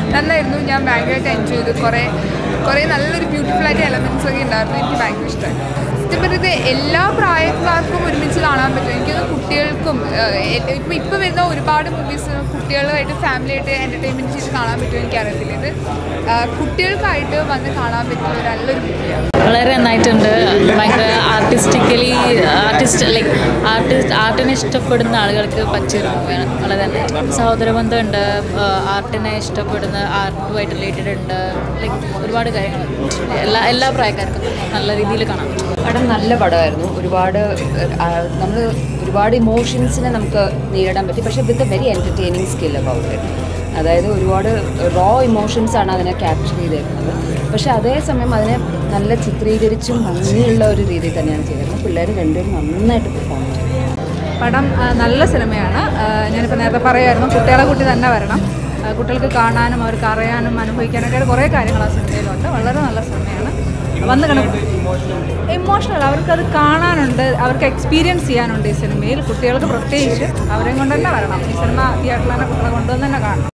നന്നായിരുന്നു ഞാൻ ഭയങ്കരമായിട്ട് എൻജോയ് ചെയ്തു കുറേ കുറേ നല്ലൊരു ബ്യൂട്ടിഫുൾ ആയിട്ട് എലമെൻറ്റ്സ് ഒക്കെ ഉണ്ടായിരുന്നു എനിക്ക് ഭയങ്കര ഇഷ്ടമായി സത്യം പറഞ്ഞത് എല്ലാ പ്രായക്കാർക്കും ഒരുമിച്ച് കാണാൻ പറ്റും എനിക്ക് തോന്നുന്നു കുട്ടികൾക്കും ഇപ്പം ഇപ്പോൾ വരുന്ന ഒരുപാട് മൂവീസ് കുട്ടികളുമായിട്ട് ഫാമിലിയായിട്ട് എൻ്റർടൈൻമെൻറ്റ് ചെയ്ത് കാണാൻ പറ്റുമോ എനിക്കറിയത്തില്ല ഇത് ആ, കുട്ടികൾക്കായിട്ട് വന്ന് കാണാൻ പറ്റുന്ന ഒരു നല്ലൊരു മൂവിയാണ് വളരെ നന്നായിട്ടുണ്ട് ഭയങ്കര ആർട്ടിസ്റ്റിക്കലി ആർട്ടിസ്റ്റ് ലൈക്ക് ആർട്ടിസ്റ്റ് ആർട്ടിനെ ഇഷ്ടപ്പെടുന്ന ആളുകൾക്ക് പറ്റിയൊരു മൂവിയാണ് വളരെ നന്നായി സഹോദരബന്ധമുണ്ട് ആർട്ടിനെ ഇഷ്ടപ്പെടുന്ന ആർട്ടുമായിട്ട് റിലേറ്റഡ് ഉണ്ട് ലൈക്ക് ഒരുപാട് കാര്യങ്ങൾ എല്ലാ എല്ലാ പ്രായക്കാർക്കും നല്ല രീതിയിൽ കാണാൻ പറ്റും പടം നല്ല പടമായിരുന്നു ഒരുപാട് നമ്മൾ ഒരുപാട് ഇമോഷൻസിനെ നമുക്ക് നേരിടാൻ പറ്റി പക്ഷേ with a very entertaining skill about it അതായത് ഒരുപാട് റോ ഇമോഷൻസ് ആണ് അതിനെ ക്യാപ്ചർ ചെയ്തേക്കുന്നത് പക്ഷേ അതേസമയം അതിനെ നല്ല ചിത്രീകരിച്ചും ഭംഗിയുള്ള ഒരു രീതിയിൽ തന്നെയാണ് ചെയ്തിരുന്നത് പിള്ളേർ രണ്ടുപേരും നന്നായിട്ട് പെർഫോം ചെയ്തു പടം ആ, നല്ല സിനിമയാണ് ആ, ഞാനിപ്പോൾ നേരത്തെ പറയുമായിരുന്നു കുട്ടികളെ കൂട്ടി തന്നെ വരണം ആ, കുട്ടികൾക്ക് കാണാനും അവർക്ക് അറിയാനും അനുഭവിക്കാനൊക്കെ ആയിട്ട് കുറേ കാര്യങ്ങൾ ആ സിനിമയിലുണ്ട് വളരെ നല്ല സിനിമയാണ് വന്ന് കണക്ക് ഇമോഷണൽ അവർക്കത് കാണാനുണ്ട് അവർക്ക് എക്സ്പീരിയൻസ് ചെയ്യാനുണ്ട് ഈ സിനിമയിൽ കുട്ടികൾക്ക് പ്രത്യേകിച്ച് അവരെയും കൊണ്ട് തന്നെ വരണം ഈ സിനിമ തിയേറ്ററിൽ തന്നെ കുട്ടികളെ കൊണ്ടുവന്ന് തന്നെ കാണണം